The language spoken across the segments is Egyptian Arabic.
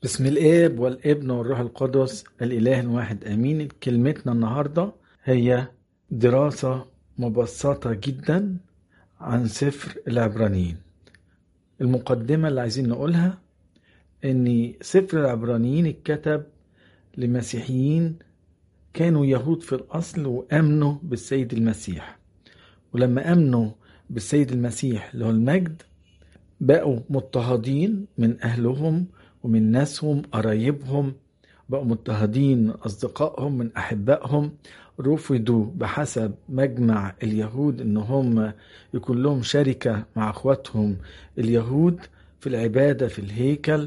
بسم الاب والابن والروح القدس الاله الواحد امين كلمتنا النهارده هي دراسه مبسطه جدا عن سفر العبرانيين المقدمه اللي عايزين نقولها ان سفر العبرانيين اتكتب لمسيحيين كانوا يهود في الاصل وامنوا بالسيد المسيح ولما امنوا بالسيد المسيح اللي هو المجد بقوا مضطهدين من اهلهم ومن ناسهم قرايبهم بقوا مضطهدين أصدقائهم من أحبائهم رفضوا بحسب مجمع اليهود إن هم يكون لهم شركة مع أخواتهم اليهود في العبادة في الهيكل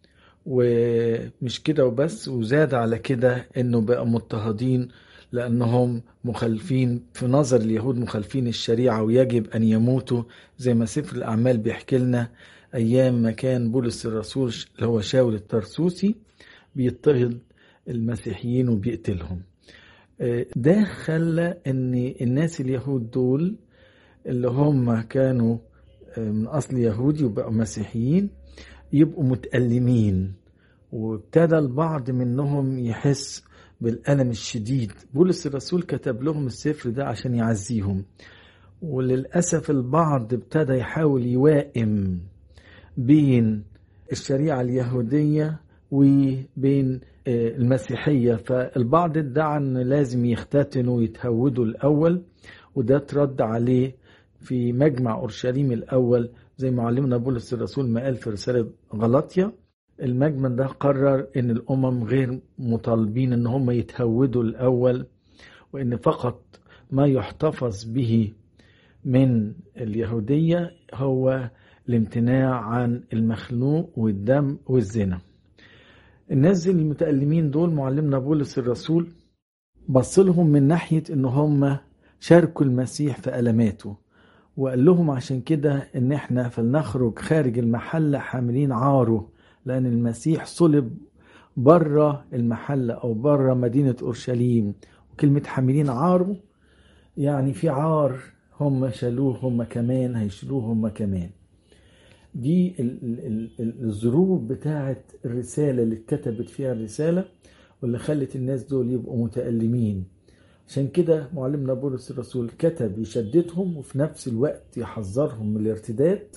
ومش كده وبس وزاد على كده إنه بقوا مضطهدين لأنهم مخالفين في نظر اليهود مخالفين الشريعة ويجب أن يموتوا زي ما سفر الأعمال بيحكي لنا أيام ما كان بولس الرسول اللي هو شاول الترسوسي بيضطهد المسيحيين وبيقتلهم ده خلى ان الناس اليهود دول اللي هم كانوا من اصل يهودي وبقوا مسيحيين يبقوا متألمين وابتدى البعض منهم يحس بالألم الشديد بولس الرسول كتب لهم السفر ده عشان يعزيهم وللأسف البعض ابتدى يحاول يوائم بين الشريعة اليهودية وبين المسيحية فالبعض ادعى ان لازم يختتنوا ويتهودوا الأول وده ترد عليه في مجمع أورشليم الأول زي ما علمنا بولس الرسول ما قال في رسالة غلطية المجمع ده قرر ان الأمم غير مطالبين ان هم يتهودوا الأول وان فقط ما يحتفظ به من اليهودية هو الامتناع عن المخلوق والدم والزنا الناس المتألمين دول معلمنا بولس الرسول بص لهم من ناحية ان هم شاركوا المسيح في ألماته وقال لهم عشان كده ان احنا فلنخرج خارج المحلة حاملين عاره لأن المسيح صلب بره المحلة أو بره مدينة أورشليم وكلمة حاملين عاره يعني في عار هم شالوه هم كمان هيشيلوه هم كمان دي الظروف بتاعت الرسالة اللي اتكتبت فيها الرسالة واللي خلت الناس دول يبقوا متألمين عشان كده معلمنا بولس الرسول كتب يشددهم وفي نفس الوقت يحذرهم من الارتداد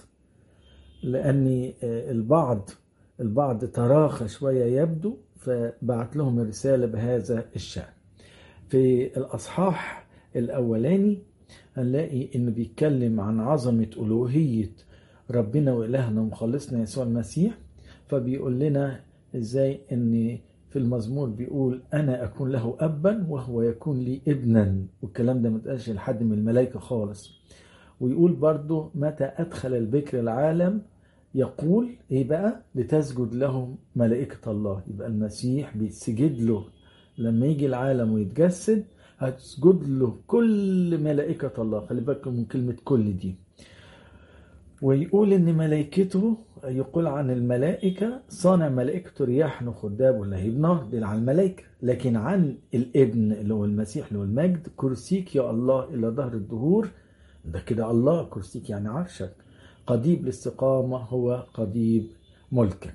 لأن البعض البعض تراخى شوية يبدو فبعت لهم الرسالة بهذا الشأن في الأصحاح الأولاني هنلاقي إنه بيتكلم عن عظمة ألوهية ربنا وإلهنا ومخلصنا يسوع المسيح فبيقول لنا إزاي إن في المزمور بيقول أنا أكون له أبا وهو يكون لي ابنا والكلام ده متقالش لحد من الملائكة خالص ويقول برضه متى أدخل البكر العالم يقول إيه بقى لتسجد له ملائكة الله يبقى المسيح بيتسجد له لما يجي العالم ويتجسد هتسجد له كل ملائكة الله خلي بالكم من كلمة كل دي ويقول ان ملائكته يقول عن الملائكة صانع ملائكته رياح وخداب ولهيب نار دي عن الملائكة لكن عن الابن اللي هو المسيح اللي هو المجد كرسيك يا الله إلى ظهر الدهور ده كده الله كرسيك يعني عرشك قضيب الاستقامة هو قضيب ملكك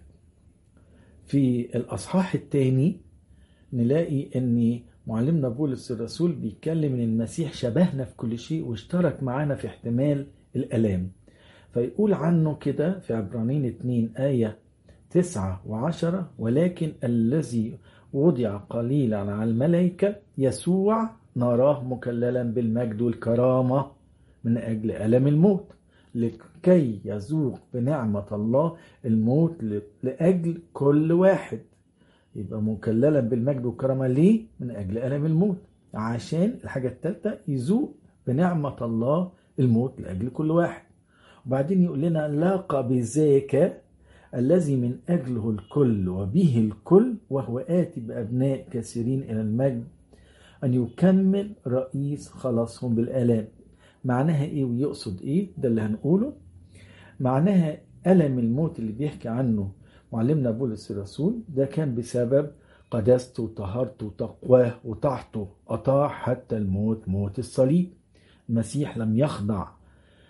في الأصحاح الثاني نلاقي ان معلمنا بولس الرسول بيتكلم ان المسيح شبهنا في كل شيء واشترك معانا في احتمال الالام فيقول عنه كده في عبرانين 2 آية 9 وعشرة ولكن الذي وضع قليلا على الملائكة يسوع نراه مكللا بالمجد والكرامة من أجل ألم الموت لكي يذوق بنعمة الله الموت لأجل كل واحد يبقى مكللا بالمجد والكرامة ليه؟ من أجل ألم الموت عشان الحاجة الثالثة يذوق بنعمة الله الموت لأجل كل واحد وبعدين يقول لنا لاقى بذاك الذي من أجله الكل وبه الكل وهو آتي بأبناء كثيرين إلى المجد أن يكمل رئيس خلاصهم بالآلام معناها إيه ويقصد إيه ده اللي هنقوله معناها ألم الموت اللي بيحكي عنه معلمنا بولس الرسول ده كان بسبب قداسته وطهارته وتقواه وطاعته أطاع حتى الموت موت الصليب المسيح لم يخضع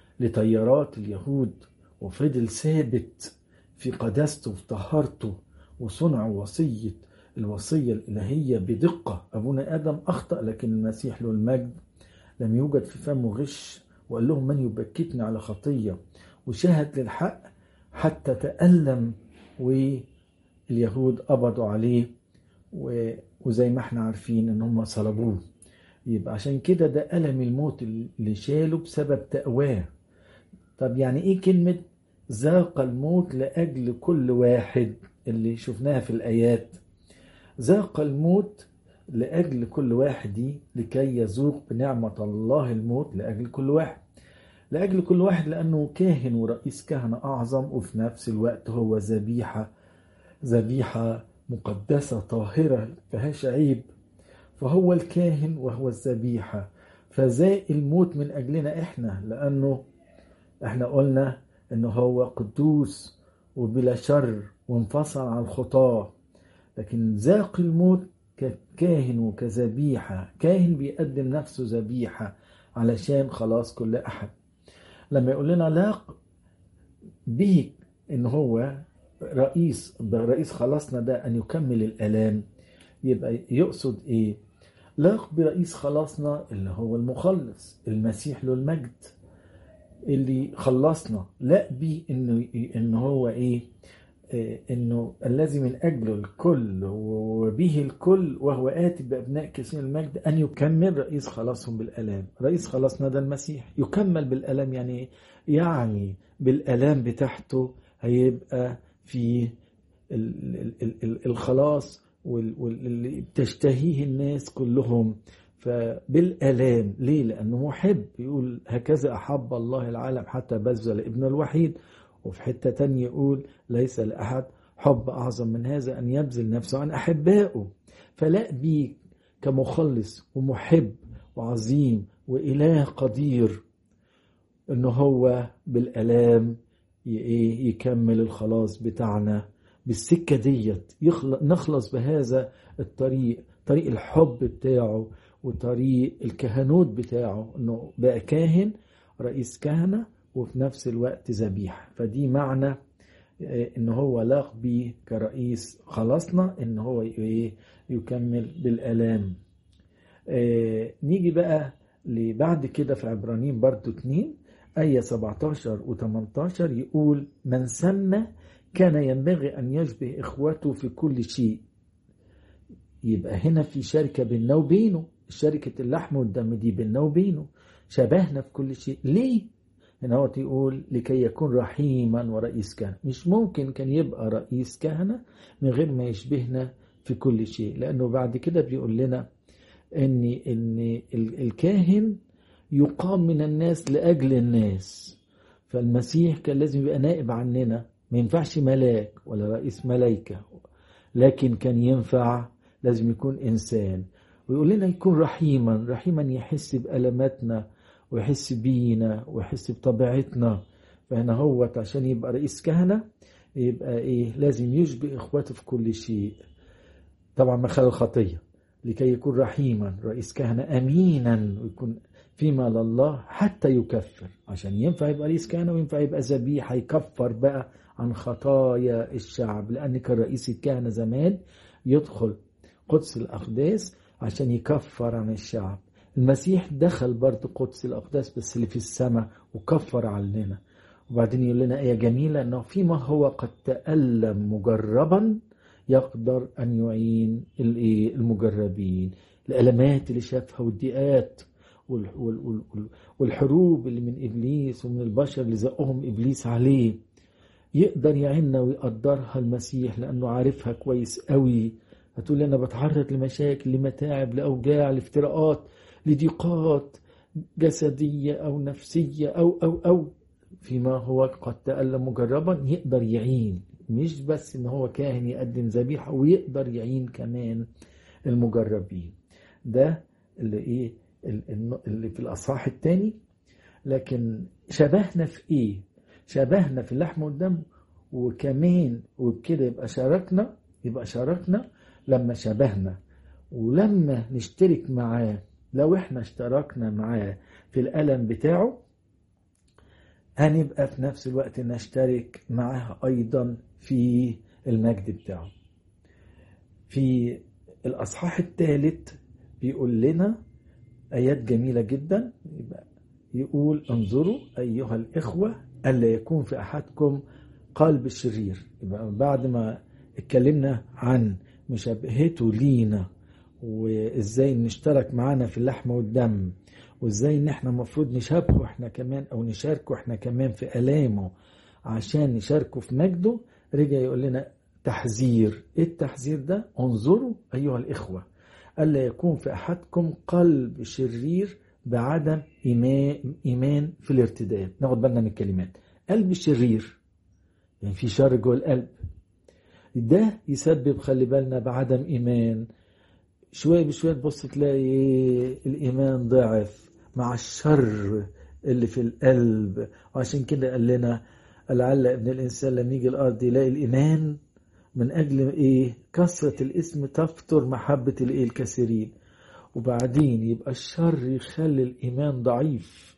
لتيارات اليهود وفضل ثابت في قداسته وفي طهارته وصنع وصية الوصية الإلهية بدقة أبونا آدم أخطأ لكن المسيح له المجد لم يوجد في فمه غش وقال لهم من يبكتني على خطية وشهد للحق حتى تألم واليهود قبضوا عليه وزي ما احنا عارفين ان هم صلبوه يبقى عشان كده ده ألم الموت اللي شاله بسبب تقواه طب يعني ايه كلمة ذاق الموت لأجل كل واحد اللي شفناها في الآيات ذاق الموت لأجل كل واحد دي لكي يذوق بنعمة الله الموت لأجل كل واحد لأجل كل واحد لأنه كاهن ورئيس كهنة أعظم وفي نفس الوقت هو ذبيحة ذبيحة مقدسة طاهرة فيهاش عيب فهو الكاهن وهو الذبيحة فزاء الموت من أجلنا إحنا لأنه إحنا قلنا إنه هو قدوس وبلا شر وانفصل عن الخطاة لكن ذاق الموت ككاهن وكذبيحة كاهن بيقدم نفسه ذبيحة علشان خلاص كل أحد لما يقول لنا لاق به إن هو رئيس رئيس خلاصنا ده أن يكمل الآلام يبقى يقصد إيه لاق برئيس خلاصنا اللي هو المخلص المسيح له المجد اللي خلصنا لا بيه انه ان هو ايه انه الذي من اجله الكل وبه الكل وهو اتي بابناء كثير المجد ان يكمل رئيس خلاصهم بالالام رئيس خلاصنا ده المسيح يكمل بالالام يعني يعني بالالام بتاعته هيبقى في الخلاص واللي بتشتهيه الناس كلهم فبالالام ليه لانه محب يقول هكذا احب الله العالم حتى بذل ابنه الوحيد وفي حتة تانية يقول ليس لأحد حب أعظم من هذا أن يبذل نفسه عن أحبائه فلا بيك كمخلص ومحب وعظيم وإله قدير إنه هو بالألام يكمل الخلاص بتاعنا بالسكة ديت نخلص بهذا الطريق طريق الحب بتاعه وطريق الكهنوت بتاعه انه بقى كاهن رئيس كهنه وفي نفس الوقت ذبيحة فدي معنى ان هو لاق بيه كرئيس خلصنا ان هو يكمل بالالام نيجي بقى لبعد كده في عبرانيين برضو 2 آية 17 و 18 يقول من سمى كان ينبغي أن يشبه إخوته في كل شيء يبقى هنا في شركة بيننا وبينه شركة اللحم والدم دي بيننا وبينه شبهنا في كل شيء ليه؟ هنا هو يقول لكي يكون رحيما ورئيس كهنة مش ممكن كان يبقى رئيس كهنة من غير ما يشبهنا في كل شيء لأنه بعد كده بيقول لنا إن إن الكاهن يقام من الناس لأجل الناس فالمسيح كان لازم يبقى نائب عننا ما ينفعش ملاك ولا رئيس ملايكة لكن كان ينفع لازم يكون إنسان ويقول لنا يكون رحيما رحيما يحس بألماتنا ويحس بينا ويحس بطبيعتنا فهنا هو عشان يبقى رئيس كهنة يبقى ايه لازم يشبه اخواته في كل شيء طبعا ما خلال الخطية لكي يكون رحيما رئيس كهنة امينا ويكون فيما لله حتى يكفر عشان ينفع يبقى رئيس كهنة وينفع يبقى ذبيحة يكفر بقى عن خطايا الشعب لأن كان رئيس الكهنة زمان يدخل قدس الأقداس عشان يكفر عن الشعب المسيح دخل برضه قدس الأقداس بس اللي في السماء وكفر عننا وبعدين يقول لنا آية جميلة أنه فيما هو قد تألم مجربا يقدر أن يعين المجربين الألمات اللي شافها والضيقات والحروب اللي من إبليس ومن البشر اللي زقهم إبليس عليه يقدر يعيننا ويقدرها المسيح لأنه عارفها كويس قوي هتقول لي أنا بتعرض لمشاكل لمتاعب لأوجاع لافتراءات لضيقات جسدية أو نفسية أو أو أو فيما هو قد تألم مجربا يقدر يعين مش بس إن هو كاهن يقدم ذبيحة ويقدر يعين كمان المجربين ده اللي إيه اللي في الأصحاح الثاني لكن شبهنا في إيه؟ شبهنا في اللحم والدم وكمان وبكده يبقى شاركنا يبقى شاركنا لما شبهنا ولما نشترك معاه لو احنا اشتركنا معاه في الألم بتاعه هنبقى في نفس الوقت نشترك معاه أيضا في المجد بتاعه في الأصحاح الثالث بيقول لنا آيات جميلة جدا يبقى يقول انظروا أيها الإخوة ألا يكون في أحدكم قلب الشرير يبقى بعد ما اتكلمنا عن مشابهته لينا وازاي نشترك معانا في اللحم والدم وازاي ان احنا المفروض نشابهه احنا كمان او نشاركه احنا كمان في الامه عشان نشاركه في مجده رجع يقول لنا تحذير ايه التحذير ده انظروا ايها الاخوه الا يكون في احدكم قلب شرير بعدم ايمان في الارتداد ناخد بالنا من الكلمات قلب شرير يعني في شر جوه القلب ده يسبب خلي بالنا بعدم ايمان شوية بشوية تبص تلاقي الإيمان ضعف مع الشر اللي في القلب وعشان كده قال لنا لعل ابن الإنسان لما يجي الأرض يلاقي الإيمان من أجل إيه كثرة الاسم تفتر محبة الإيه الكثيرين وبعدين يبقى الشر يخلي الإيمان ضعيف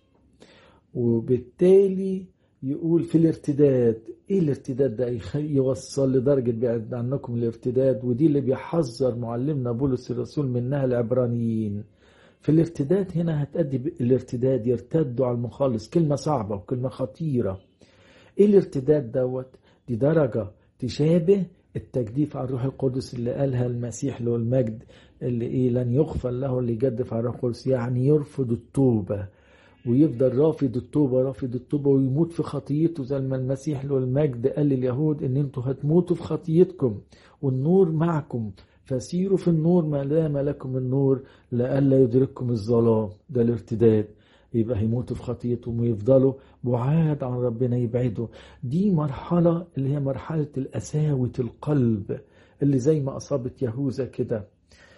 وبالتالي يقول في الارتداد ايه الارتداد ده يوصل لدرجة بعد عنكم الارتداد ودي اللي بيحذر معلمنا بولس الرسول منها العبرانيين في الارتداد هنا هتأدي الارتداد يرتدوا على المخلص كلمة صعبة وكلمة خطيرة ايه الارتداد دوت دي درجة تشابه التجديف على الروح القدس اللي قالها المسيح له المجد اللي ايه لن يغفر له اللي يجدف على الروح القدس يعني يرفض التوبة ويفضل رافض التوبة رافض التوبة ويموت في خطيته زي ما المسيح له المجد قال لليهود ان انتوا هتموتوا في خطيتكم والنور معكم فسيروا في النور ما دام لكم النور لئلا يدرككم الظلام ده الارتداد يبقى هيموتوا في خطيتهم ويفضلوا بعاد عن ربنا يبعدوا دي مرحلة اللي هي مرحلة القساوة القلب اللي زي ما أصابت يهوذا كده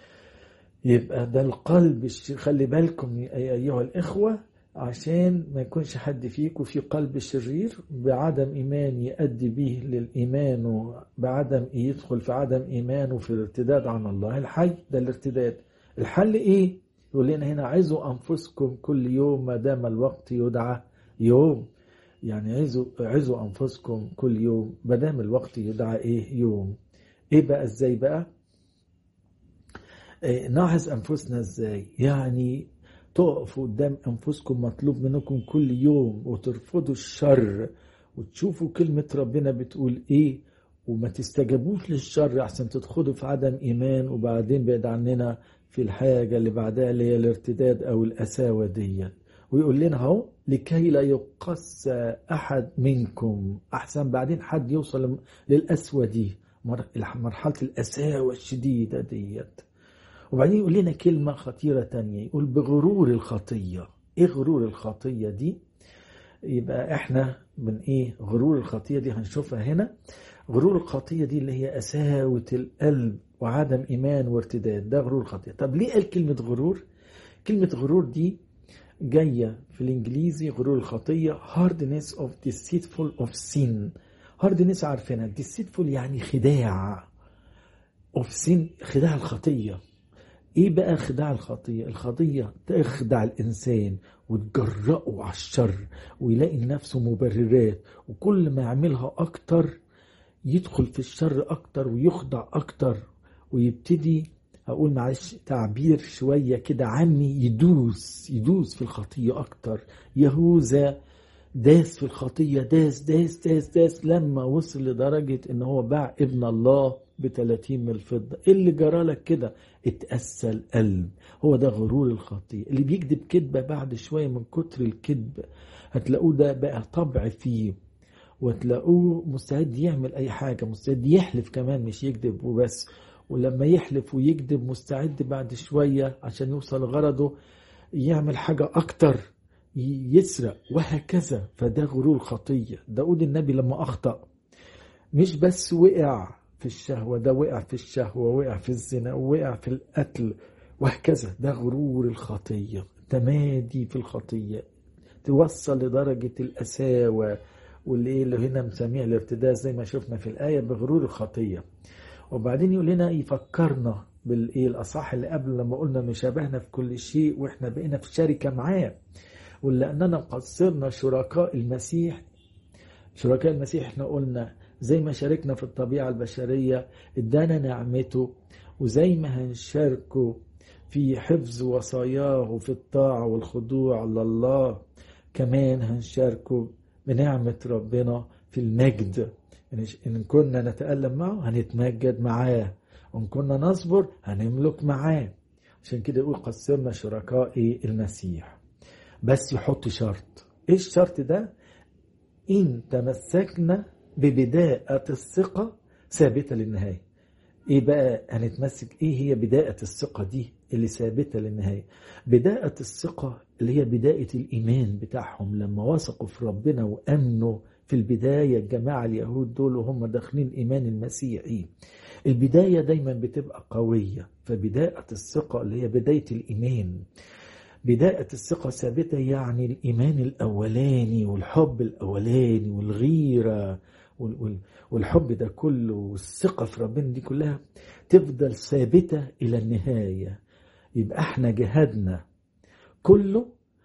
يبقى ده القلب خلي بالكم أيها الإخوة عشان ما يكونش حد فيكم في قلب شرير بعدم إيمان يؤدي به للإيمان وبعدم يدخل في عدم إيمانه في الارتداد عن الله الحي ده الارتداد الحل إيه؟ يقول لنا هنا عزوا أنفسكم كل يوم ما دام الوقت يدعى يوم يعني عزوا عزوا أنفسكم كل يوم ما دام الوقت يدعى إيه يوم إيه بقى إزاي بقى؟ إيه نعز أنفسنا إزاي؟ يعني تقفوا قدام أنفسكم مطلوب منكم كل يوم وترفضوا الشر وتشوفوا كلمة ربنا بتقول إيه وما تستجابوش للشر أحسن تدخلوا في عدم إيمان وبعدين بعد عننا في الحاجة اللي بعدها اللي هي الارتداد أو الأساوة ديت ويقول لنا اهو لكي لا يقص أحد منكم أحسن بعدين حد يوصل للأسوة دي مرحلة الأساوة الشديدة ديت وبعدين يقول لنا كلمة خطيرة تانية يقول بغرور الخطية ايه غرور الخطية دي يبقى احنا من ايه غرور الخطية دي هنشوفها هنا غرور الخطية دي اللي هي أساوة القلب وعدم إيمان وارتداد ده غرور الخطية طب ليه قال كلمة غرور كلمة غرور دي جاية في الإنجليزي غرور الخطية hardness of deceitful of sin hardness عارفينها deceitful يعني خداع of sin خداع الخطية ايه بقى خداع الخطية الخطية تخدع الانسان وتجرأه على الشر ويلاقي لنفسه مبررات وكل ما يعملها اكتر يدخل في الشر اكتر ويخدع اكتر ويبتدي اقول معلش تعبير شوية كده عامي يدوس يدوس في الخطية اكتر يهوذا داس في الخطية داس داس داس داس لما وصل لدرجة ان هو باع ابن الله ب 30 من الفضة إيه اللي جرى لك كده اتأسى القلب هو ده غرور الخطية اللي بيكذب كذبة بعد شوية من كتر الكذب هتلاقوه ده بقى طبع فيه وتلاقوه مستعد يعمل أي حاجة مستعد يحلف كمان مش يكذب وبس ولما يحلف ويكذب مستعد بعد شوية عشان يوصل غرضه يعمل حاجة أكتر يسرق وهكذا فده غرور خطية داود النبي لما أخطأ مش بس وقع في الشهوة ده وقع في الشهوة وقع في الزنا وقع في القتل وهكذا ده غرور الخطية تمادي في الخطية توصل لدرجة الأساوة واللي اللي هنا مسميه الارتداد زي ما شفنا في الآية بغرور الخطية وبعدين يقول لنا يفكرنا بالايه الاصح اللي قبل لما قلنا مشابهنا في كل شيء واحنا بقينا في شركه معاه ولاننا قد صرنا شركاء المسيح شركاء المسيح احنا قلنا زي ما شاركنا في الطبيعة البشرية ادانا نعمته وزي ما هنشاركه في حفظ وصاياه وفي الطاعة والخضوع لله كمان هنشاركه بنعمة ربنا في المجد إن كنا نتألم معه هنتمجد معاه وإن كنا نصبر هنملك معاه عشان كده يقول قسمنا شركاء المسيح بس يحط شرط ايه الشرط ده ان تمسكنا ببداءة الثقة ثابتة للنهاية ايه بقى هنتمسك ايه هي بداية الثقة دي اللي ثابتة للنهاية بداية الثقة اللي هي بداية الإيمان بتاعهم لما وثقوا في ربنا وأمنوا في البداية الجماعة اليهود دول وهم داخلين إيمان المسيحي البداية دايما بتبقى قوية فبداية الثقة اللي هي بداية الإيمان بداية الثقة ثابتة يعني الإيمان الأولاني والحب الأولاني والغيرة والحب ده كله والثقة في ربنا دي كلها تفضل ثابتة إلى النهاية يبقى احنا جهادنا كله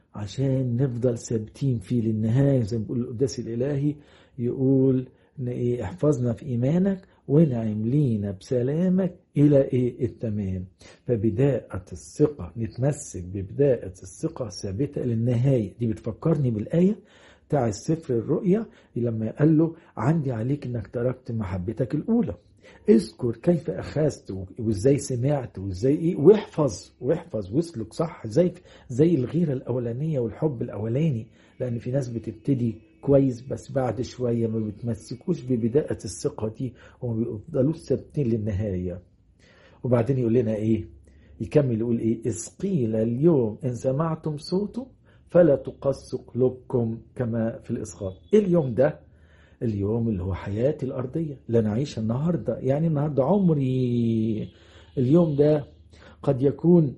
عشان نفضل ثابتين فيه للنهاية زي ما بيقول القداس الإلهي يقول إن إيه احفظنا في إيمانك وانعم لينا بسلامك إلى إيه التمام فبداية الثقة نتمسك ببداية الثقة ثابتة للنهاية دي بتفكرني بالآية بتاع السفر الرؤيا لما قال له عندي عليك انك تركت محبتك الاولى اذكر كيف اخذت وازاي سمعت وازاي ايه واحفظ واحفظ واسلك صح زي زي الغيره الاولانيه والحب الاولاني لان في ناس بتبتدي كويس بس بعد شويه ما بتمسكوش ببدايه الثقه دي وما بيفضلوش ثابتين للنهايه وبعدين يقول لنا ايه يكمل يقول ايه اذ قيل اليوم ان سمعتم صوته فلا تقص قلوبكم كما في الاسقاط ايه اليوم ده اليوم اللي هو حياتي الأرضية اللي أنا أعيشها النهاردة يعني النهاردة عمري اليوم ده قد يكون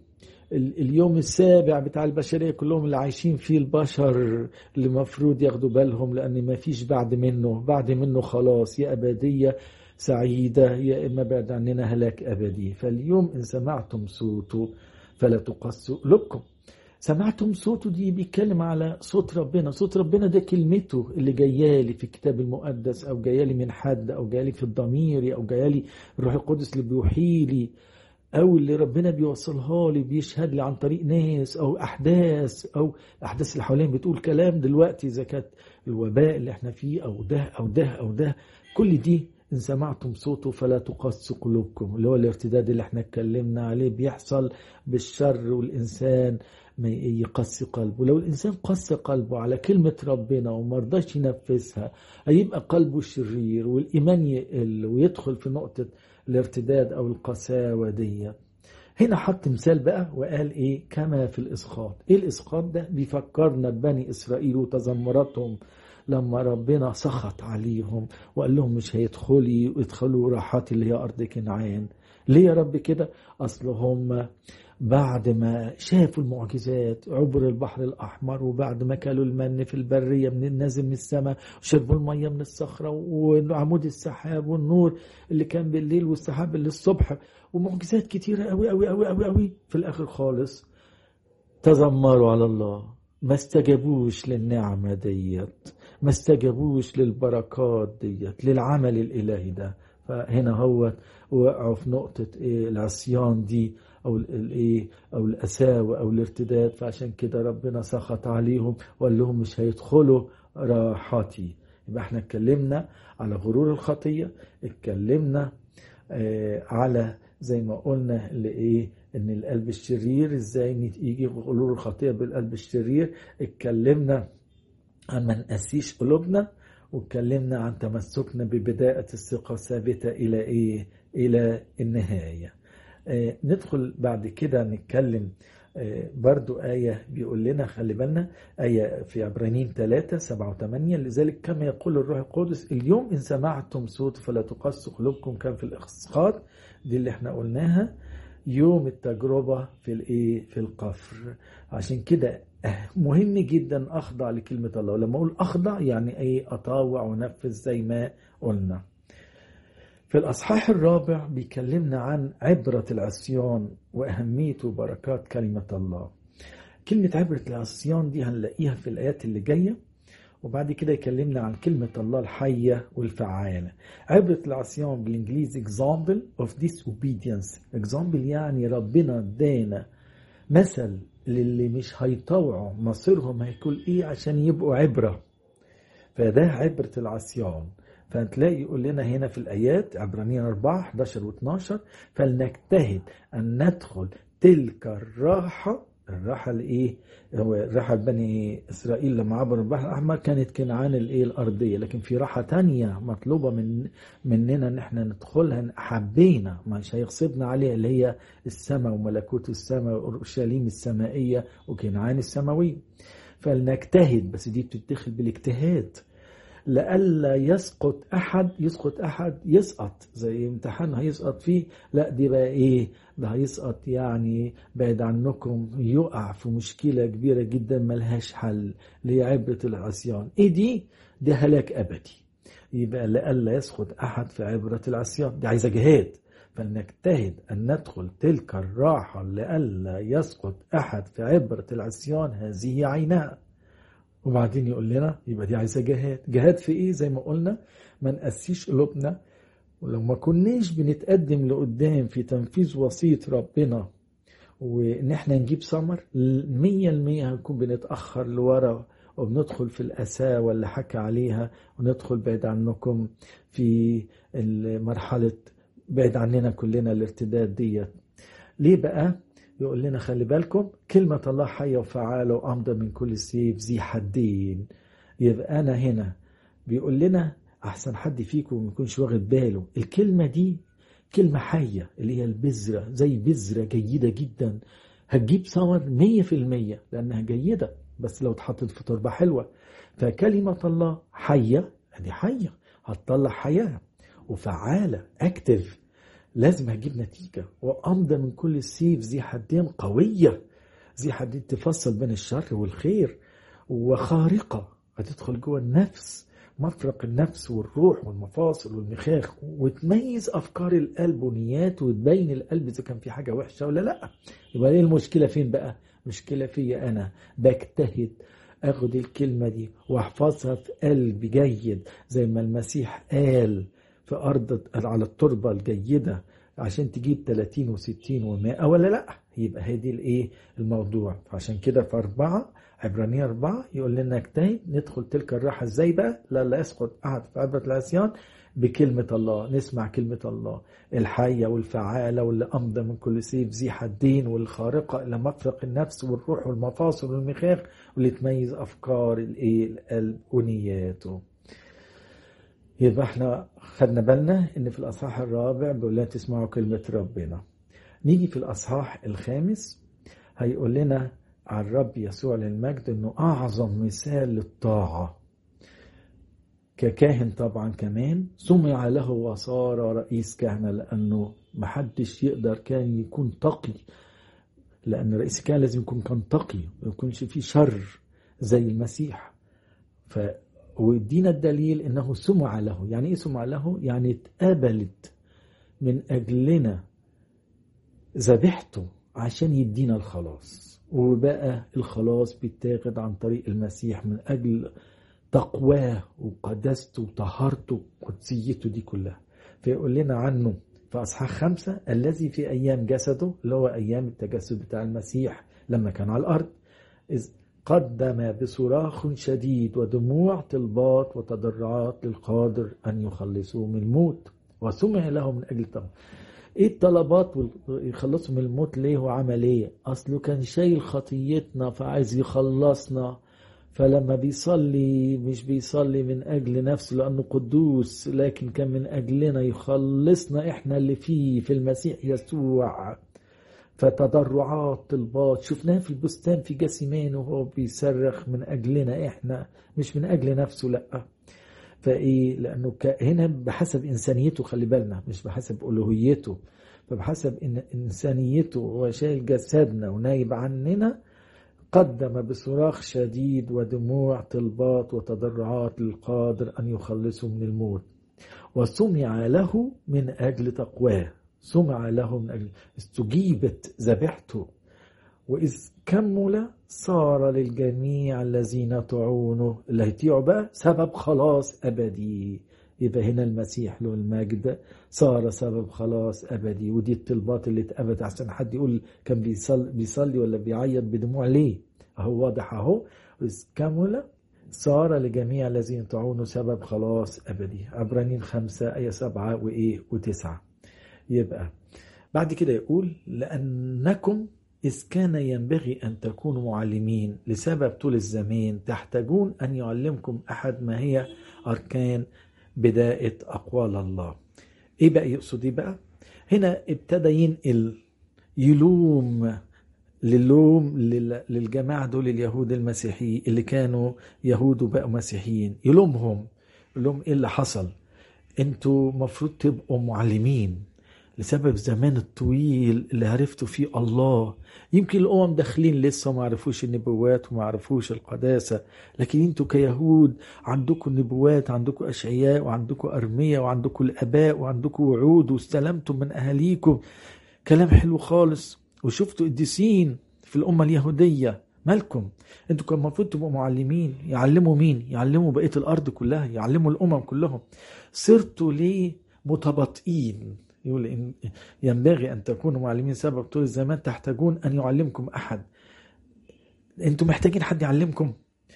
اليوم السابع بتاع البشرية كلهم اللي عايشين فيه البشر اللي مفروض ياخدوا بالهم لأن ما فيش بعد منه بعد منه خلاص يا أبدية سعيدة يا إما بعد عننا هلاك أبدي فاليوم إن سمعتم صوته فلا تقصوا قلوبكم سمعتم صوته دي بيتكلم على صوت ربنا صوت ربنا ده كلمته اللي جايالي في الكتاب المقدس او جايالي من حد او جايالي في الضمير او جايالي الروح القدس اللي بيوحي لي او اللي ربنا بيوصلها لي بيشهد لي عن طريق ناس او احداث او الاحداث اللي حوالين بتقول كلام دلوقتي اذا كانت الوباء اللي احنا فيه او ده او ده او ده كل دي إن سمعتم صوته فلا تقص قلوبكم اللي هو الارتداد اللي احنا اتكلمنا عليه بيحصل بالشر والإنسان ما يقسي قلبه لو الإنسان قسي قلبه على كلمة ربنا وما رضاش ينفذها هيبقى قلبه شرير والإيمان يقل ويدخل في نقطة الارتداد أو القساوة دي هنا حط مثال بقى وقال ايه كما في الاسقاط ايه الاسقاط ده بيفكرنا ببني اسرائيل وتذمراتهم لما ربنا سخط عليهم وقال لهم مش هيدخلي ويدخلوا راحات اللي هي ارض كنعان ليه يا رب كده اصل هم بعد ما شافوا المعجزات عبر البحر الأحمر وبعد ما كلوا المن في البرية من النازل من السماء وشربوا المية من الصخرة وعمود السحاب والنور اللي كان بالليل والسحاب اللي الصبح ومعجزات كتيرة قوي قوي قوي قوي قوي في الآخر خالص تذمروا على الله ما استجابوش للنعمة ديت ما استجابوش للبركات ديت للعمل الإلهي ده فهنا هو وقعوا في نقطة إيه العصيان دي او الايه او الاساوه او الارتداد فعشان كده ربنا سخط عليهم وقال لهم مش هيدخلوا راحتي يبقى احنا اتكلمنا على غرور الخطيه اتكلمنا آه على زي ما قلنا لايه ان القلب الشرير ازاي يجي غرور الخطيه بالقلب الشرير اتكلمنا عن ما نقسيش قلوبنا واتكلمنا عن تمسكنا ببدايه الثقه الثابته الى ايه الى النهايه ندخل بعد كده نتكلم برضو آية بيقول لنا خلي بالنا آية في عبرانيين 3 7 و8 لذلك كما يقول الروح القدس اليوم إن سمعتم صوت فلا تقص قلوبكم كان في الإسقاط دي اللي احنا قلناها يوم التجربة في الايه في القفر عشان كده مهم جدا أخضع لكلمة الله لما أقول أخضع يعني أي أطاوع ونفذ زي ما قلنا في الأصحاح الرابع بيكلمنا عن عبرة العصيان وأهمية وبركات كلمة الله كلمة عبرة العصيان دي هنلاقيها في الآيات اللي جاية وبعد كده يكلمنا عن كلمة الله الحية والفعالة عبرة العصيان بالإنجليزي example of disobedience example يعني ربنا ادانا مثل للي مش هيطوعوا مصيرهم هيكون ايه عشان يبقوا عبرة فده عبرة العصيان فهتلاقي يقول لنا هنا في الآيات عبرانيين 4 11 و 12 فلنجتهد أن ندخل تلك الراحة الراحة الايه هو راحة بني اسرائيل لما عبروا البحر الاحمر كانت كنعان الايه الارضية لكن في راحة تانية مطلوبة من مننا ان احنا ندخلها حبينا مش هيغصبنا عليها اللي هي السماء وملكوت السماء واورشليم السمائية وكنعان السماوية فلنجتهد بس دي بتتدخل بالاجتهاد لئلا يسقط احد يسقط احد يسقط زي امتحان هيسقط فيه لا دي بقى ايه ده هيسقط يعني بعد عنكم يقع في مشكله كبيره جدا ملهاش حل اللي هي عبره العصيان ايه دي ده هلاك ابدي يبقى لئلا يسقط احد في عبره العصيان دي عايزه جهاد فلنجتهد أن ندخل تلك الراحة لئلا يسقط أحد في عبرة العصيان هذه عينها وبعدين يقول لنا يبقى دي عايزه جهاد جهاد في ايه زي ما قلنا ما نقسيش قلوبنا ولو ما كناش بنتقدم لقدام في تنفيذ وصيه ربنا وان احنا نجيب ثمر مية المية هنكون بنتأخر لورا وبندخل في الأساة واللي حكى عليها وندخل بعيد عنكم في مرحلة بعيد عننا كلنا الارتداد ديت ليه بقى يقول لنا خلي بالكم كلمة الله حية وفعالة وأمضى من كل سيف ذي حدين يبقى أنا هنا بيقول لنا أحسن حد فيكم ما يكونش واخد باله الكلمة دي كلمة حية اللي هي البذرة زي بذرة جيدة جدا هتجيب ثمر مية في المية لأنها جيدة بس لو اتحطت في تربة حلوة فكلمة الله حية دي حية هتطلع حياة وفعالة اكتف لازم هتجيب نتيجة وأمضى من كل سيف ذي حدين قوية ذي حدين تفصل بين الشر والخير وخارقة هتدخل جوه النفس مفرق النفس والروح والمفاصل والمخاخ وتميز أفكار القلب ونياته وتبين القلب إذا كان في حاجة وحشة ولا لأ يبقى ايه المشكلة فين بقى؟ مشكلة فيا أنا بجتهد اخد الكلمة دي واحفظها في قلبي جيد زي ما المسيح قال في أرض على التربة الجيدة عشان تجيب 30 و60 و100 ولا لا يبقى هذه الايه الموضوع فعشان كده في أربعة عبرانية أربعة يقول لنا اجتهد ندخل تلك الراحة ازاي بقى لا لا يسقط أحد في عبرة العصيان بكلمة الله نسمع كلمة الله الحية والفعالة واللي أمضى من كل سيف ذي حدين والخارقة إلى مفرق النفس والروح والمفاصل والمخاخ واللي تميز أفكار الإيه القلب ونياته يبقى احنا خدنا بالنا ان في الاصحاح الرابع بيقول لنا تسمعوا كلمة ربنا نيجي في الاصحاح الخامس هيقول لنا عن الرب يسوع للمجد انه اعظم مثال للطاعة ككاهن طبعا كمان سمع له وصار رئيس كهنة لانه محدش يقدر كان يكون تقي لان رئيس الكهنة لازم يكون كان تقي ما يكونش فيه شر زي المسيح ف ويدينا الدليل انه سمع له يعني ايه سمع له يعني اتقبلت من اجلنا ذبحته عشان يدينا الخلاص وبقى الخلاص بيتاخد عن طريق المسيح من اجل تقواه وقداسته وطهارته وقدسيته دي كلها فيقول لنا عنه في اصحاح خمسة الذي في ايام جسده اللي هو ايام التجسد بتاع المسيح لما كان على الارض إذ قدم بصراخ شديد ودموع طلبات وتضرعات للقادر أن يخلصوه من الموت وسمع له من أجل طلب ايه الطلبات يخلصوا من الموت ليه وعمل ايه اصله كان شايل خطيتنا فعايز يخلصنا فلما بيصلي مش بيصلي من اجل نفسه لانه قدوس لكن كان من اجلنا يخلصنا احنا اللي فيه في المسيح يسوع فتضرعات طلبات شفناه في البستان في جسيمان وهو بيصرخ من أجلنا إحنا مش من أجل نفسه لأ فإيه لأنه هنا بحسب إنسانيته خلي بالنا مش بحسب ألوهيته فبحسب إن إنسانيته هو شايل جسدنا ونايب عننا قدم بصراخ شديد ودموع طلبات وتضرعات للقادر أن يخلصه من الموت وسمع له من أجل تقواه سمع له من أجل استجيبت ذبيحته وإذ كمل صار للجميع الذين طعونه اللي هيطيعوا بقى سبب خلاص أبدي يبقى هنا المسيح له المجد صار سبب خلاص أبدي ودي الطلبات اللي اتقبت عشان حد يقول كان بيصلي, بيصلي ولا بيعيط بدموع ليه أهو واضح أهو إذ كمل صار لجميع الذين طعونه سبب خلاص أبدي عبرانيين خمسة آية سبعة وإيه وتسعة يبقى بعد كده يقول لأنكم إذ كان ينبغي أن تكونوا معلمين لسبب طول الزمان تحتاجون أن يعلمكم أحد ما هي أركان بداية أقوال الله إيه بقى يقصد إيه بقى هنا ابتدى ينقل يلوم للوم للجماعة دول اليهود المسيحيين اللي كانوا يهود وبقوا مسيحيين يلومهم يقول لهم ايه اللي حصل انتوا مفروض تبقوا معلمين لسبب زمان الطويل اللي عرفتوا فيه الله يمكن الامم داخلين لسه ما عرفوش النبوات وما عرفوش القداسه لكن انتوا كيهود عندكم نبوات عندكم اشعياء وعندكم ارميه وعندكم الاباء وعندكم وعود واستلمتم من اهاليكم كلام حلو خالص وشفتوا قديسين في الامه اليهوديه مالكم انتوا كان المفروض تبقوا معلمين يعلموا مين يعلموا بقيه الارض كلها يعلموا الامم كلهم صرتوا ليه متباطئين يقول إن ينبغي أن تكونوا معلمين سبب طول الزمان تحتاجون أن يعلمكم أحد أنتم محتاجين حد يعلمكم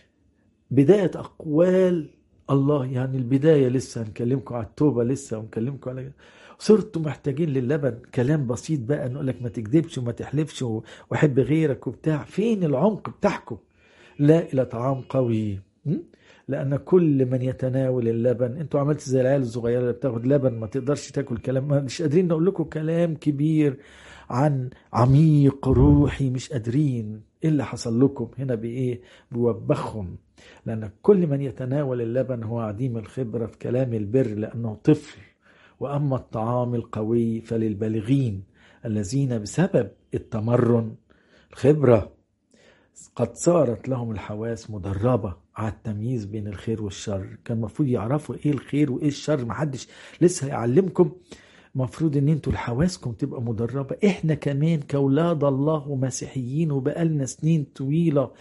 بداية أقوال الله يعني البداية لسه هنكلمكم على التوبة لسه ونكلمكم على صرتوا محتاجين للبن كلام بسيط بقى نقول لك ما تكذبش وما تحلفش وحب غيرك وبتاع فين العمق بتاعكم لا إلى طعام قوي لأن كل من يتناول اللبن انتوا عملت زي العيال الصغيرة اللي بتاخد لبن ما تقدرش تاكل كلام مش قادرين نقول لكم كلام كبير عن عميق روحي مش قادرين ايه اللي حصل لكم هنا بايه بوبخهم لأن كل من يتناول اللبن هو عديم الخبرة في كلام البر لأنه طفل وأما الطعام القوي فللبالغين الذين بسبب التمرن الخبرة قد صارت لهم الحواس مدربة على التمييز بين الخير والشر كان المفروض يعرفوا ايه الخير وايه الشر محدش لسه هيعلمكم المفروض ان انتوا الحواسكم تبقى مدربة احنا كمان كاولاد الله ومسيحيين وبقالنا سنين طويلة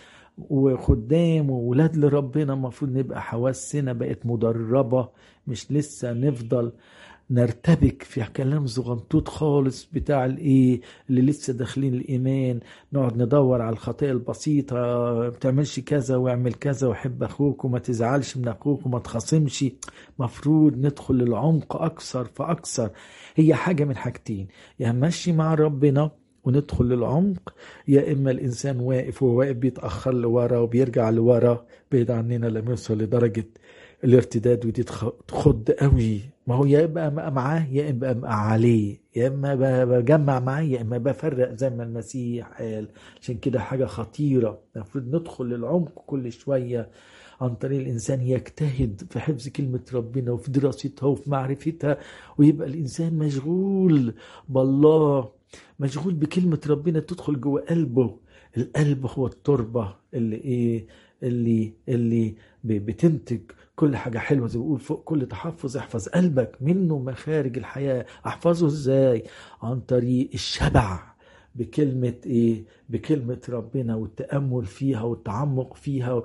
وخدام وولاد لربنا المفروض نبقى حواسنا بقت مدربة مش لسه نفضل نرتبك في كلام زغنطوط خالص بتاع الايه اللي لسه داخلين الايمان نقعد ندور على الخطايا البسيطه ما بتعملش كذا واعمل كذا وحب اخوك وما تزعلش من اخوك وما تخاصمش مفروض ندخل للعمق اكثر فاكثر هي حاجه من حاجتين يا ماشي مع ربنا وندخل للعمق يا اما الانسان واقف وهو واقف بيتاخر لورا وبيرجع لورا بعيد عننا لما يوصل لدرجه الارتداد ودي تخض قوي ما هو يا اما معاه يا اما عليه يا اما بجمع معاه يا اما بفرق زي ما المسيح قال عشان كده حاجه خطيره المفروض ندخل للعمق كل شويه عن طريق الانسان يجتهد في حفظ كلمه ربنا وفي دراستها وفي معرفتها ويبقى الانسان مشغول بالله مشغول بكلمه ربنا تدخل جوه قلبه القلب هو التربه اللي ايه اللي اللي بتنتج كل حاجة حلوة زي بيقول فوق كل تحفظ احفظ قلبك منه مخارج الحياة احفظه ازاي عن طريق الشبع بكلمة ايه بكلمة ربنا والتأمل فيها والتعمق فيها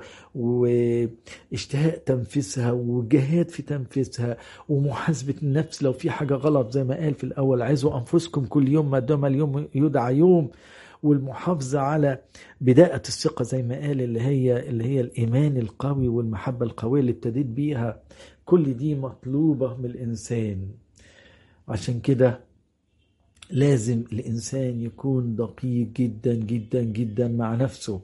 واشتهاء تنفيذها وجهاد في تنفيذها ومحاسبة النفس لو في حاجة غلط زي ما قال في الأول عايزوا أنفسكم كل يوم ما دام اليوم يدعى يوم والمحافظة على بداية الثقة زي ما قال اللي هي اللي هي الإيمان القوي والمحبة القوية اللي ابتديت بيها كل دي مطلوبة من الإنسان عشان كده لازم الإنسان يكون دقيق جدا جدا جدا مع نفسه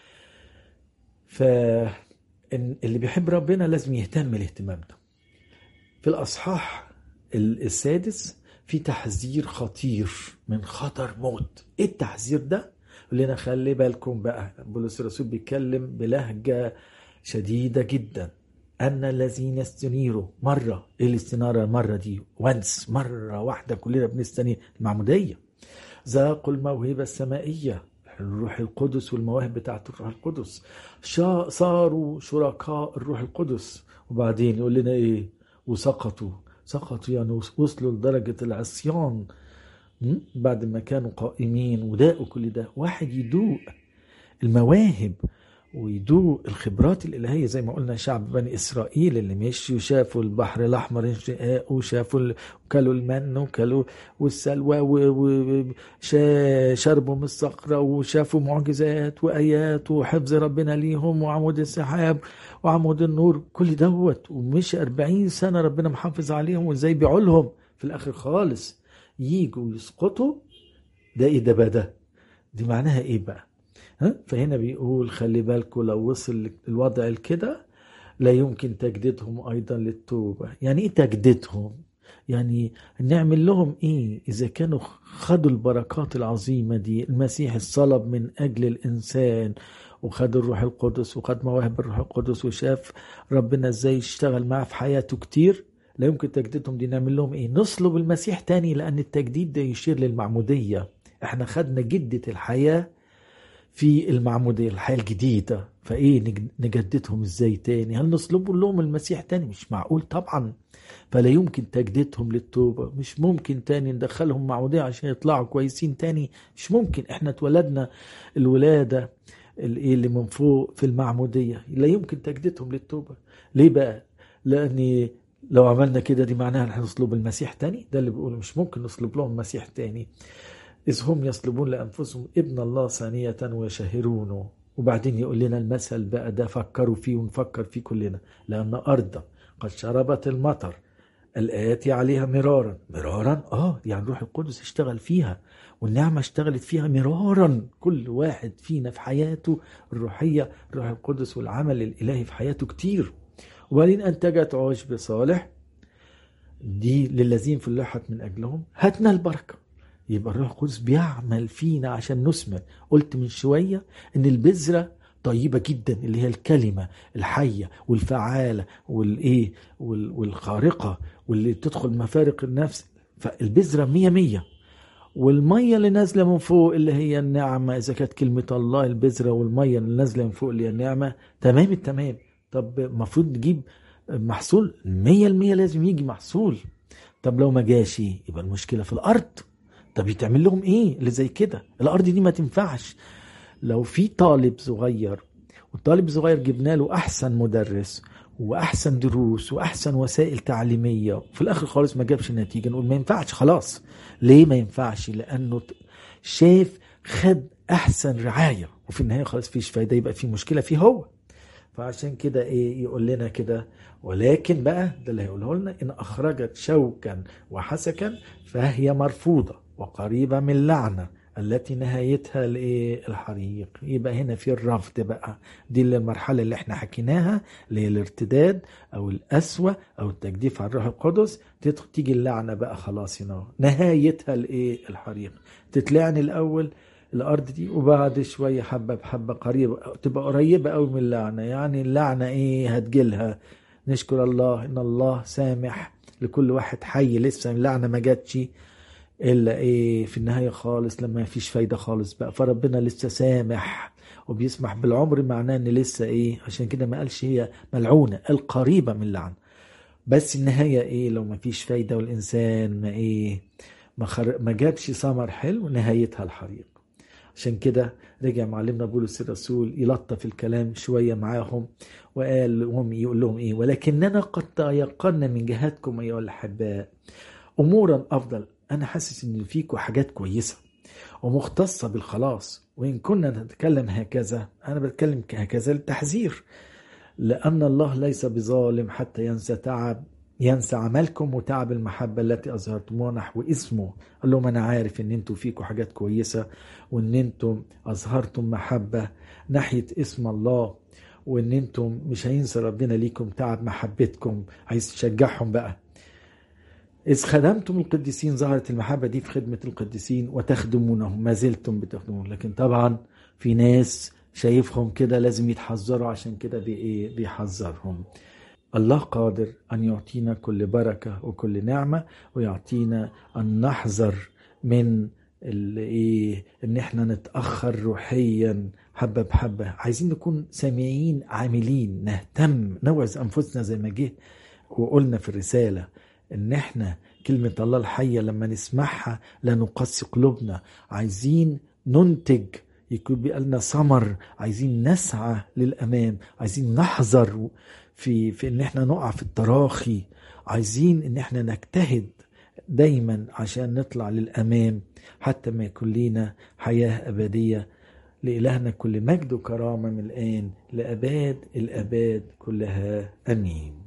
فاللي بيحب ربنا لازم يهتم الاهتمام ده في الأصحاح السادس في تحذير خطير من خطر موت ايه التحذير ده لنا خلي بالكم بقى بولس الرسول بيتكلم بلهجة شديدة جدا أن الذين استنيروا مرة إيه الاستنارة المرة دي وانس مرة واحدة كلنا بنستنير المعمودية ذاقوا الموهبة السمائية الروح القدس والمواهب بتاعت الروح القدس صاروا شركاء الروح القدس وبعدين يقول لنا ايه وسقطوا سقطوا يعني وصلوا لدرجة العصيان م? بعد ما كانوا قائمين وداقوا كل ده واحد يدوق المواهب ويدوق الخبرات الإلهية زي ما قلنا شعب بني إسرائيل اللي مشي وشافوا البحر الأحمر انشقاق وشافوا ال- وكلوا المن وكلوا والسلوى وشربوا من الصخرة وشافوا معجزات وآيات وحفظ ربنا ليهم وعمود السحاب وعمود النور كل دوت ومشي أربعين سنة ربنا محافظ عليهم وإزاي بيعولهم في الآخر خالص يجوا يسقطوا ده إيه ده بقى ده دي معناها إيه بقى ها؟ فهنا بيقول خلي بالكم لو وصل الوضع الكده لا يمكن تجديدهم ايضا للتوبه يعني ايه تجديدهم يعني نعمل لهم ايه اذا كانوا خدوا البركات العظيمه دي المسيح الصلب من اجل الانسان وخد الروح القدس وخد مواهب الروح القدس وشاف ربنا ازاي يشتغل معاه في حياته كتير لا يمكن تجديدهم دي نعمل لهم ايه نصلب المسيح تاني لان التجديد ده يشير للمعموديه احنا خدنا جدة الحياه في المعمودية الحياة الجديدة فإيه نج- نجددهم إزاي تاني هل نصلب لهم المسيح تاني مش معقول طبعا فلا يمكن تجديدهم للتوبة مش ممكن تاني ندخلهم معمودية عشان يطلعوا كويسين تاني مش ممكن احنا اتولدنا الولادة الايه اللي من فوق في المعمودية لا يمكن تجديدهم للتوبة ليه بقى لأن لو عملنا كده دي معناها ان احنا نصلب المسيح تاني ده اللي بيقوله مش ممكن نصلب لهم المسيح تاني إذ هم يصلبون لأنفسهم ابن الله ثانية ويشهرونه وبعدين يقول لنا المثل بقى ده فكروا فيه ونفكر فيه كلنا لأن أرض قد شربت المطر الآتي عليها مرارا مرارا آه يعني روح القدس اشتغل فيها والنعمة اشتغلت فيها مرارا كل واحد فينا في حياته الروحية روح القدس والعمل الإلهي في حياته كتير وبعدين أنتجت عشب صالح دي للذين في اللحة من أجلهم هاتنا البركة يبقى الروح القدس بيعمل فينا عشان نثمر قلت من شوية ان البذرة طيبة جدا اللي هي الكلمة الحية والفعالة والايه وال- والخارقة واللي تدخل مفارق النفس فالبذرة مية مية والمية اللي نازلة من فوق اللي هي النعمة إذا كانت كلمة الله البذرة والمية اللي نازلة من فوق اللي هي النعمة تمام التمام طب المفروض نجيب محصول مية المية لازم يجي محصول طب لو ما جاش يبقى المشكلة في الأرض طب يتعمل لهم ايه اللي زي كده الارض دي ما تنفعش لو في طالب صغير والطالب صغير جبنا له احسن مدرس واحسن دروس واحسن وسائل تعليميه وفي الاخر خالص ما جابش نتيجه نقول ما ينفعش خلاص ليه ما ينفعش لانه ت- شاف خد احسن رعايه وفي النهايه خلاص فيش فايده يبقى في مشكله فيه هو فعشان كده ايه يقول لنا كده ولكن بقى ده اللي هيقوله لنا ان اخرجت شوكا وحسكا فهي مرفوضه وقريبه من لعنه التي نهايتها الايه الحريق يبقى هنا في الرفض بقى دي اللي المرحله اللي احنا حكيناها اللي هي الارتداد او القسوه او التجديف على الروح القدس تدخل تيجي اللعنه بقى خلاص هنا نهايتها الايه الحريق تتلعن الاول الارض دي وبعد شويه حبه بحبه قريبه تبقى قريبه قوي من اللعنه يعني اللعنه ايه هتجيلها نشكر الله ان الله سامح لكل واحد حي لسه اللعنه ما جاتش الا ايه في النهايه خالص لما فيش فايده خالص بقى فربنا لسه سامح وبيسمح بالعمر معناه ان لسه ايه عشان كده ما قالش هي ملعونه القريبه من اللعنه بس النهايه ايه لو ما فيش فايده والانسان ما ايه ما, خر... ما جابش ثمر حلو نهايتها الحريق عشان كده رجع معلمنا بولس الرسول يلطف الكلام شوية معاهم وقال لهم يقول لهم ايه ولكننا قد تيقنا من جهتكم ايها الاحباء امورا افضل انا حاسس ان فيكم حاجات كويسة ومختصة بالخلاص وان كنا نتكلم هكذا انا بتكلم هكذا للتحذير لان الله ليس بظالم حتى ينسى تعب ينسى عملكم وتعب المحبة التي أظهرتموها نحو اسمه قال لهم أنا عارف إن أنتوا فيكم حاجات كويسة وإن أنتم أظهرتم محبة ناحية اسم الله وإن أنتم مش هينسى ربنا ليكم تعب محبتكم عايز تشجعهم بقى إذ خدمتم القديسين ظهرت المحبة دي في خدمة القديسين وتخدمونهم ما زلتم بتخدمون لكن طبعا في ناس شايفهم كده لازم يتحذروا عشان كده بإيه بيحذرهم الله قادر أن يعطينا كل بركة وكل نعمة ويعطينا أن نحذر من ايه ان احنا نتاخر روحيا حبه بحبه عايزين نكون سامعين عاملين نهتم نوعظ انفسنا زي ما جه وقلنا في الرساله ان احنا كلمة الله الحية لما نسمعها لا نقسي قلوبنا عايزين ننتج يكون بقالنا ثمر عايزين نسعى للأمام عايزين نحذر في في ان احنا نقع في التراخي عايزين ان احنا نجتهد دايما عشان نطلع للأمام حتى ما يكون لينا حياة أبدية لإلهنا كل مجد وكرامة من الآن لأباد الأباد كلها أمين